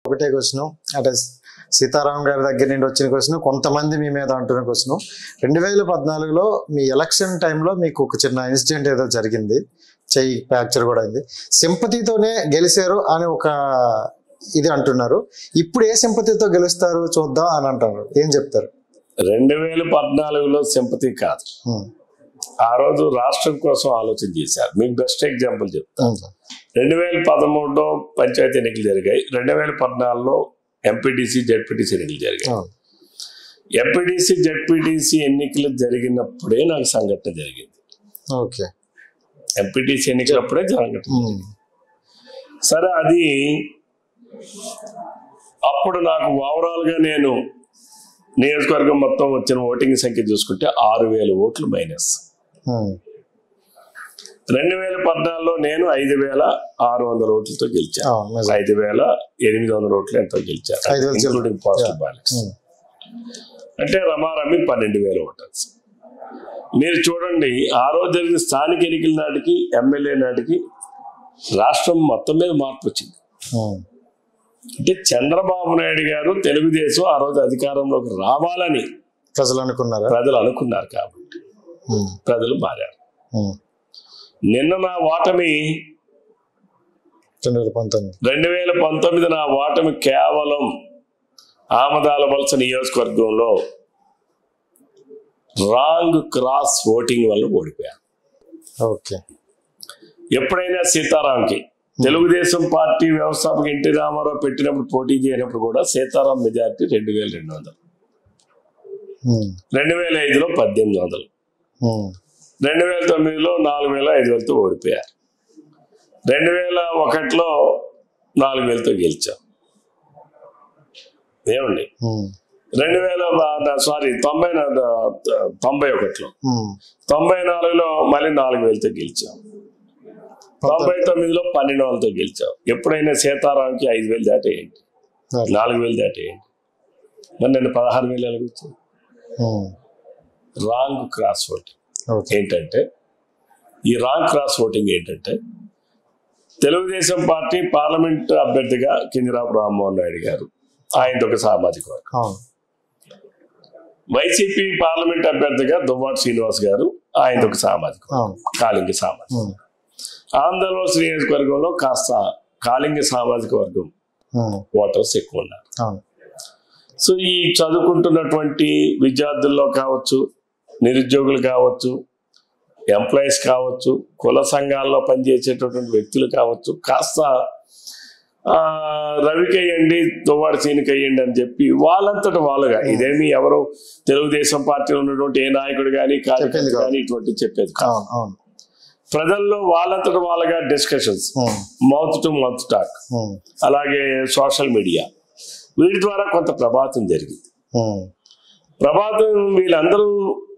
ఒకటే క్వశ్చన్ అంటే సీతారాం గారి దగ్గర నుండి వచ్చిన క్వశ్చన్ కొంతమంది మీ మీద అంటున్న క్వశ్చన్ రెండు వేల పద్నాలుగులో మీ ఎలక్షన్ టైంలో మీకు ఒక చిన్న ఇన్సిడెంట్ ఏదో జరిగింది చెయ్యి ఫ్రాక్చర్ కూడా అయింది సింపతితోనే గెలిచారు అని ఒక ఇది అంటున్నారు ఇప్పుడు ఏ సింపతితో గెలుస్తారు చూద్దాం అని అంటారు ఏం చెప్తారు రెండు వేల పద్నాలుగులో సింపతి కాదు ఉమ్, ఆ రోజు రాష్ట్రం కోసం ఆలోచన చేశారు మీకు బెస్ట్ ఎగ్జాంపుల్ చెప్తా ఉమ్ సార్. రెండు వేల పదమూడులో పంచాయతీ ఎన్నికలు జరిగాయి రెండు వేల పద్నాలుగులో ఎంపీటీసీ జెడ్పీటీసీ ఎన్నికలు జరిగాయి అవును. ఎంపీటీసీ జెడ్పీటీసీ ఎన్నికలు జరిగినప్పుడే నాకు సంఘటన జరిగింది ఓకే ఎంపీటీసీ ఎన్నికలప్పుడే సంఘటన ఉమ్, సరే అది అప్పుడు నాకు ఓవరాల్ గా నేను నియోజకవర్గం మొత్తం వచ్చిన ఓటింగ్ సంఖ్య చూసుకుంటే ఆరు వేల ఓట్లు మైనస్ ఉమ్, రెండు వేల పద్నాలుగులో నేను ఐదు వేల ఆరు వందల ఓట్లతో గెలిచాను అవును నిజం. ఐదు వేల ఎనిమిది వందల ఓట్లు ఎంతో గెలిచాను ఐదు వేలు including positive Yeah. Balance um, అంటే రమారమి పన్నెండు వేల ఓటర్స్ మీరు చూడండి ఆ రోజు జరిగిన స్థానిక ఎన్నికల నాటికి ఎమ్మెల్యే నాటికి రాష్ట్రం మొత్తం మీద మార్పు వచ్చింది ఉమ్, అంటే చంద్రబాబు నాయుడు గారు తెలుగుదేశం ఆ రోజు అధికారంలోకి రావాలని ప్రజలు అనుకున్నారా ప్రజలు అనుకున్నారు కాబట్టి ఉమ్, ప్రజలు మారారు ఉమ్, నిన్న నా ఓటమి రెండు వేల పంతొమ్మిది రెండు వేల పంతొమ్మిది నా ఓటమి కేవలం ఆమదాల వలస నియోజకవర్గంలో రాంగ్ క్రాస్ ఓటింగ్ వల్ల ఓడిపోయాను ఓకే ఎప్పుడైనా సీతారాంకి తెలుగుదేశం పార్టీ వ్యవస్థాపక ఎన్టీ రామారావు పెట్టినప్పుడు పోటీ చేయనప్పుడు కూడా సీతారాం మెజార్టీ రెండు వేల రెండు వందలు ఉమ్, రెండు వేల ఐదులో పద్దెనిమిది వందలు ఉమ్, రెండు వేల తొమ్మిదిలో నాలుగు వేల ఐదు వేలతో ఓడిపోయారు రెండు వేల ఒకటిలో నాలుగు వేలతో గెలిచాం ఏమండి ఉమ్, రెండు వేల సారీ తొంభై నా- తొంభై ఒకటిలో ఉమ్, తొంభై నాలుగులో మళ్ళీ నాలుగు వేలతో గెలిచాం తొంభై తొమ్మిదిలో పన్నెండు వందలతో గెలిచాం ఎప్పుడైనా సీతారాంకి ఐదు వేలు దాటేయండి అట్లా. నాలుగు వేలు దాటేయండి మరి నేను పదహారు వేలు ఎలాగొచ్చాను um, wrong cross voting okay ఏంటంటే ఈ రాంగ్ క్రాస్ ఓటింగ్ ఏంటంటే తెలుగుదేశం పార్టీ పార్లమెంట్ అభ్యర్థిగా కింజరాపు రామ్మోహన్ నాయుడు గారు ఆయనది ఒక సామాజిక వర్గం అవును వైసీపీ పార్లమెంట్ అభ్యర్థిగా దువ్వాడు శ్రీనివాస్ గారు ఆయనది ఒక సామాజిక వర్గం అవును కాళింగ సామాజిక ఉమ్, ఆంధ్రప్రదేశ్ నియోజకవర్గంలో కాస్త కాళింగ సామాజిక వర్గం ఉమ్, ఓటర్స్ ఎక్కువ ఉన్నారు అవును సో ఈ చదువుకుంటున్నటువంటి విద్యార్థుల్లో కావచ్చు నిరుద్యోగులు కావచ్చు ఎంప్లాయీస్ కావచ్చు కుల సంఘాల్లో పనిచేసేటటువంటి వ్యక్తులు కావచ్చు కాస్త ఆ, రవికేయండి దువ్వాడు సీనికేయండి అని చెప్పి వాళ్ళంతట వాళ్ళుగా ఇదేమి ఎవరు తెలుగుదేశం పార్టీలో ఉన్నటువంటి ఏ నాయకుడు కానీ కార్యకర్త చెప్పింది కాదు. కానీ ఇటువంటి చెప్పేది కాదు అవును అవును ప్రజల్లో వాళ్ళంతట వాళ్ళగా discussions um, mouth to mouth talk um, అలాగే సోషల్ మీడియా వీటి ద్వారా కొంత ప్రభాతం జరిగింది ఉమ్, ప్రభాతం వీళ్ళందరూ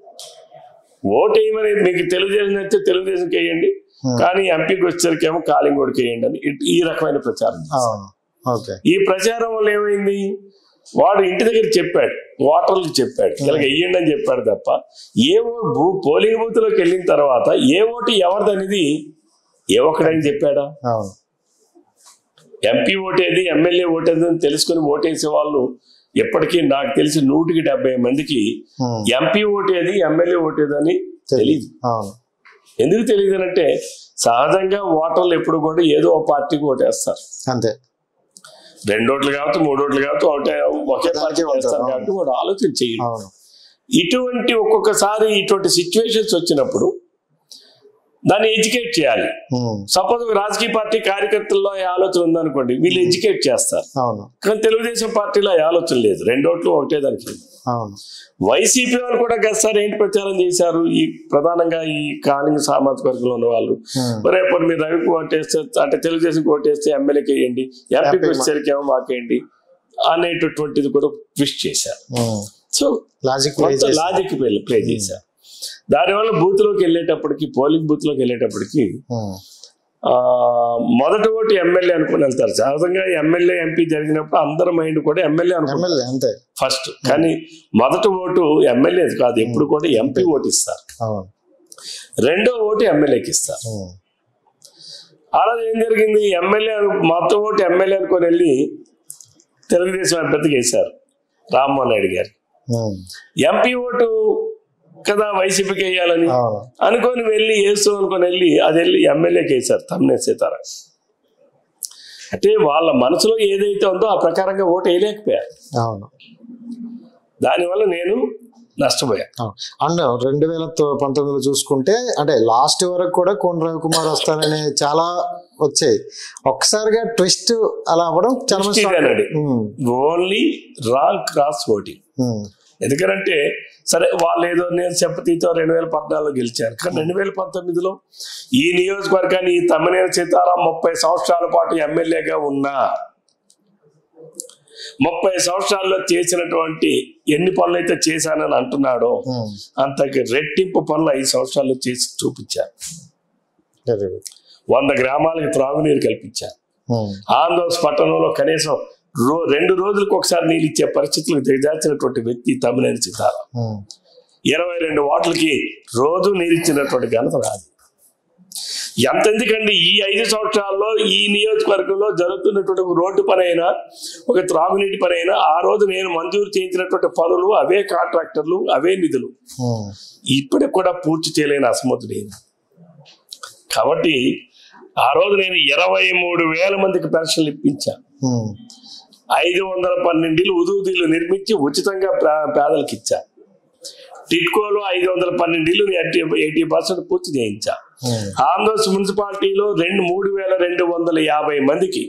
ఓటేయమని మీకు తెలుగుదేశం నచ్చితే తెలుగుదేశంకి వేయండి కానీ ఎంపీకి వచ్చేసరికేమో కాలింగ్ ఓడికి వేయండి అని ఇట్- ఈ రకమైన ప్రచారం చేశారు. అవును ఓకే ఈ ప్రచారం వల్ల ఏమైంది వాడు ఇంటి దగ్గర చెప్పాడు ఓటర్లకు చెప్పాడు ఇలాగ వెయ్యండి అని చెప్పాడు తప్ప ఏ ఓ- భూ పోలింగ్ బూత్ లోకి వెళ్ళిన తర్వాత ఏ ఓటు ఎవరిది అనేది ఏ ఒక్కడని చెప్పాడా అవును ఎంపీ ఓటేది ఎమ్మెల్యే ఓటేది అని తెలుసుకుని ఓటేసే వాళ్ళు ఎప్పటికీ నాకు తెలిసి నూటికి డెబ్బై మందికి ఉమ్, ఎంపీ ఓటేది ఎమ్మెల్యే ఓటేది అని తెలియదు అవును ఎందుకు తెలియదు అంటే సహజంగా ఓటర్లు ఎప్పుడు కూడా ఏదో ఒక పార్టీకి ఓటేస్తారు అంతే రెండు ఓట్లు కావచ్చు మూడు ఓట్లు కావచ్చు ఒకటే ఒకే పార్టీ ఉంటారు, వేస్తారు అవును. కాబట్టి వాడు ఆలోచన చేయడు అవును ఇటువంటి ఒక్కొక్కసారి ఇటువంటి సిచ్యువేషన్స్ వచ్చినప్పుడు దాన్ని ఎడ్యుకేట్ చేయాలి ఉమ్, సపోజ్ రాజకీయ పార్టీ కార్యకర్తల్లో ఈ ఆలోచన ఉందనుకోండి వీళ్ళు ఎడ్యుకేట్ చేస్తారు అవును కానీ తెలుగుదేశం పార్టీలో ఆ ఆలోచన లేదు రెండోట్లు ఒకటే దానికి అవును వైసీపీ వాళ్ళు కూడా గతసారి ఏంటి ప్రచారం చేశారు ఈ ప్రధానంగా ఈ కాలింగ్ సామాజిక వర్గంలో ఉన్న వాళ్ళు ఉమ్, మరి ఇప్పుడు మీరు రవికి ఓటేస్తే అంటే తెలుగుదేశం ఓటేస్తే ఎమ్మెల్యేకి వేయండి ఎంపీకి ఎంపీ వచ్చేసరికి ఏమో మాకేయండి అనేటటువంటిది కూడా ట్విస్ట్ చేశారు ఉమ్, సో లాజిక్ ప్లే కొంత చేసి లాజిక్ ప్లే చేశారు దానివల్ల బూత్ లోకి వెళ్ళేటప్పటికి పోలింగ్ బూత్ లోకి వెళ్ళేటప్పటికి ఉమ్, ఆ, మొదటి ఓటు ఎమ్మెల్యే అనుకుని వెళ్తారు సహజంగా ఎమ్మెల్యే ఎంపీ జరిగినప్పుడు అందరి మైండ్ కూడా ఎమ్మెల్యే అనుకుంటారు ఎమ్మెల్యే అంతే ఫస్ట్ కానీ మొదటి ఓటు ఎమ్మెల్యే కాదు ఎప్పుడు కూడా ఎంపీ ఓటు ఇస్తారు అవును రెండో ఓటు ఎమ్మెల్యేకి ఇస్తారు ఉమ్, అలా ఏం జరిగింది ఎమ్మెల్యే మొత్తం ఓటు ఎమ్మెల్యే అనుకొని వెళ్ళి తెలుగుదేశం అభ్యర్థికి వేశారు రామ్మోహన్ నాయుడు గారు ఉమ్. ఎంపీ ఓటు కదా వైసీపీకి వేయాలని అవును అనుకొని వెళ్ళి వేస్తూ అనుకొని వెళ్ళి అది వెళ్ళి ఎమ్మెల్యేకి వేశారు తమ్మినే సీతారాం అంటే వాళ్ళ మనసులో ఏదైతే ఉందో ఆ ప్రకారంగా ఓటు వేయలేకపోయారు అవును దానివల్ల నేను నష్టపోయాను అండ్ రెండు వేల తొ- పంతొమ్మిదిలో చూసుకుంటే అంటే లాస్ట్ వరకు కూడా కోన రవికుమార్ వస్తారని చాలా వచ్చాయి ఒక్కసారిగా ట్విస్ట్ అలా అవ్వడం చాలా మంది Twist ఇదేనండి. Um, only wrong cross voting um, ఎందుకంటే సరే వాళ్ళు ఏదో నేను చెప్పతీతో రెండు వేల పద్నాలుగులో గెలిచారు కానీ రెండు వేల పంతొమ్మిదిలో ఈ నియోజకవర్గాన్ని ఈ తమ్మినేని సీతారాం ముప్పై సంవత్సరాల పాటు ఎమ్మెల్యేగా ఉన్నా ముప్పై సంవత్సరాల్లో చేసినటువంటి ఎన్ని పనులు అయితే చేశానని అంటున్నాడో ఉమ్, అంతకి రెట్టింపు పనులు ఐదు సంవత్సరాల్లో చేసి చూపించారు very good. వంద గ్రామాలకు త్రాగునీరు కల్పించారు ఉమ్, ఆంధ్రప్రదేశ్ పట్టణంలో కనీసం రో రెండు రోజులకు ఒకసారి నీళ్ళు ఇచ్చే పరిస్థితులకు దిగజార్చినటువంటి వ్యక్తి తమ్మినేని సీతారాం ఉమ్, ఇరవై రెండు వాట్లకి రోజు నీరిచ్చినటువంటి ఘనత నాది ఎంతెందుకండి ఈ ఐదు సంవత్సరాల్లో ఈ నియోజకవర్గంలో జరుగుతున్నటువంటి ఒక రోడ్డు పని అయినా ఒక త్రాగునీటి పని అయినా ఆ రోజు నేను మంజూరు చేయించినటువంటి పనులు అవే కాంట్రాక్టర్లు అవే నిధులు ఉమ్, ఇప్పటికి కూడా పూర్తి చేయలేని అసమర్థుడైంది కాబట్టి ఆ రోజు నేను ఇరవై మూడు వేల మందికి పెన్షన్లు ఇప్పించా ఉమ్, ఐదు వందల పన్నెండు ఉదూదీలు నిర్మించి ఉచితంగా పే- పేదలకు ఇచ్చా టిట్కోలో ఐదు వందల పన్నెండు ఇల్లు ఎయిటీ ఎయిటీ పర్సెంట్ పూర్తి చేయించా ఉమ్, ఆంధ్రప్రదేశ్ మున్సిపాలిటీలో రెండు మూడు వేల రెండు వందల యాభై మందికి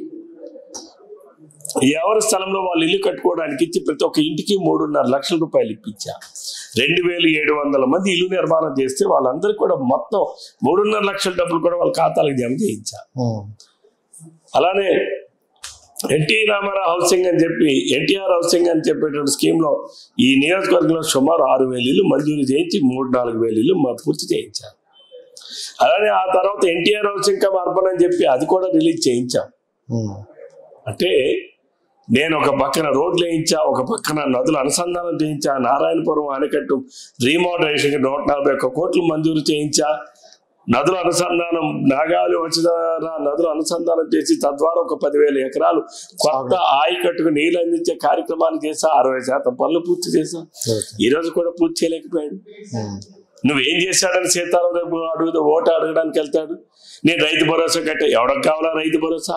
ఎవరి స్థలంలో వాళ్ళు ఇల్లు కట్టుకోవడానికి ఇచ్చి ప్రతి ఒక్క ఇంటికి మూడున్నర లక్షల రూపాయలు ఇప్పించా రెండు వేల ఏడు వందల మంది ఇల్లు నిర్మాణం చేస్తే వాళ్ళందరికీ కూడా మొత్తం మూడున్నర లక్షల డబ్బులు కూడా వాళ్ళ ఖాతాలకు జమ చేయించా ఉమ్, అలానే ఎన్టీ రామారావు హౌసింగ్ అని చెప్పి ఎన్టీఆర్ హౌసింగ్ అని చెప్పేటువంటి స్కీమ్ లో ఈ నియోజకవర్గంలో సుమారు ఆరు వేల ఇల్లు మంజూరు చేయించి మూడు నాలుగు వేల ఇల్లు మా పూర్తి చేయించారు అలానే ఆ తర్వాత ఎన్టీఆర్ హౌసింగ్ కమ్ అర్బన్ అని చెప్పి అది కూడా రిలీజ్ చేయించాం ఉమ్, అంటే నేను ఒక పక్కన రోడ్లు వేయించా ఒక పక్కన నదుల అనుసంధానం చేయించా నారాయణపురం ఆనకట్టు రీమోడరేషన్ నూట నలభై ఒక్క కోట్లు మంజూరు చేయించా నదుల అనుసంధానం నాగాలు వచ్చిదార నదుల అనుసంధానం చేసి తద్వారా ఒక పదివేల ఎకరాలు కొత్త ఆయకట్టుకు నీళ్ళు అందించే కార్యక్రమాలు చేసా అరవై శాతం పనులు పూర్తి చేశా okay. ఈ రోజు కూడా పూర్తి చేయలేకపోయాడు ఉమ్, నువ్వేం చేశాడని సీతారాం రేపు అడుగుతా ఓటు అడగడానికి వెళ్తాడు నేను రైతు భరోసా కట్టే ఎవరికి కావాలా రైతు భరోసా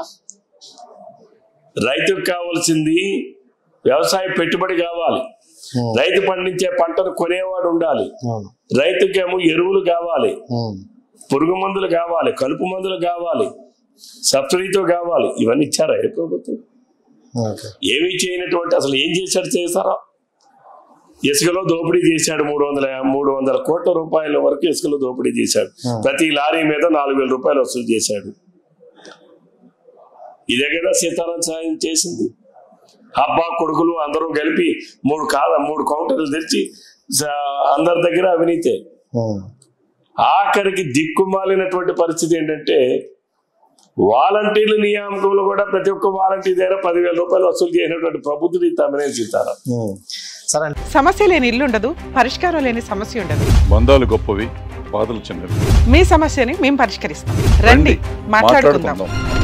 రైతుకు కావాల్సింది వ్యవసాయ పెట్టుబడి కావాలి ఉమ్, రైతు పండించే పంటను కొనేవాడు ఉండాలి అవును రైతుకేమో ఎరువులు కావాలి ఉమ్, పురుగు మందులు కావాలి కలుపు మందులు కావాలి సబ్సిడీతో కావాలి ఇవన్నీ ఇచ్చారా ఏ ప్రభుత్వం ఓకే ఏమీ చేయనటువంటి అసలు ఏం చేశాడు చేశారా ఇసుకలో దోపిడీ చేశాడు మూడు వందల మూడు వందల కోట్ల రూపాయల వరకు ఇసుకలో దోపిడీ చేశాడు Hmm. ప్రతి లారీ మీద నాలుగు వేల రూపాయలు వసూలు చేశాడు ఇదే కదా సీతారాం సాయం చేసింది అబ్బా కొడుకులు అందరూ కలిపి మూడు కాద మూడు కౌంటర్లు తెరిచి స- అందరి దగ్గర అవినీతే ఉమ్, ఆఖరికి దిక్కుమాలినటువంటి పరిస్థితి ఏంటంటే వాలంటీర్ల నియామకంలో కూడా ప్రతి ఒక్క వాలంటీర్ దగ్గర పదివేల రూపాయలు వసూలు చేసినటువంటి ప్రభుత్వం తమనే సీతారాం ఉమ్. సరే అండి సమస్య లేని ఇల్లు ఉండదు పరిష్కారం లేని సమస్య ఉండదు బంధాలు గొప్పవి బాధలు చిన్నవి మీ సమస్యని మేము పరిష్కరిస్తాం రండి మాట్లాడుకుందాం మాట్లాడుకుందాం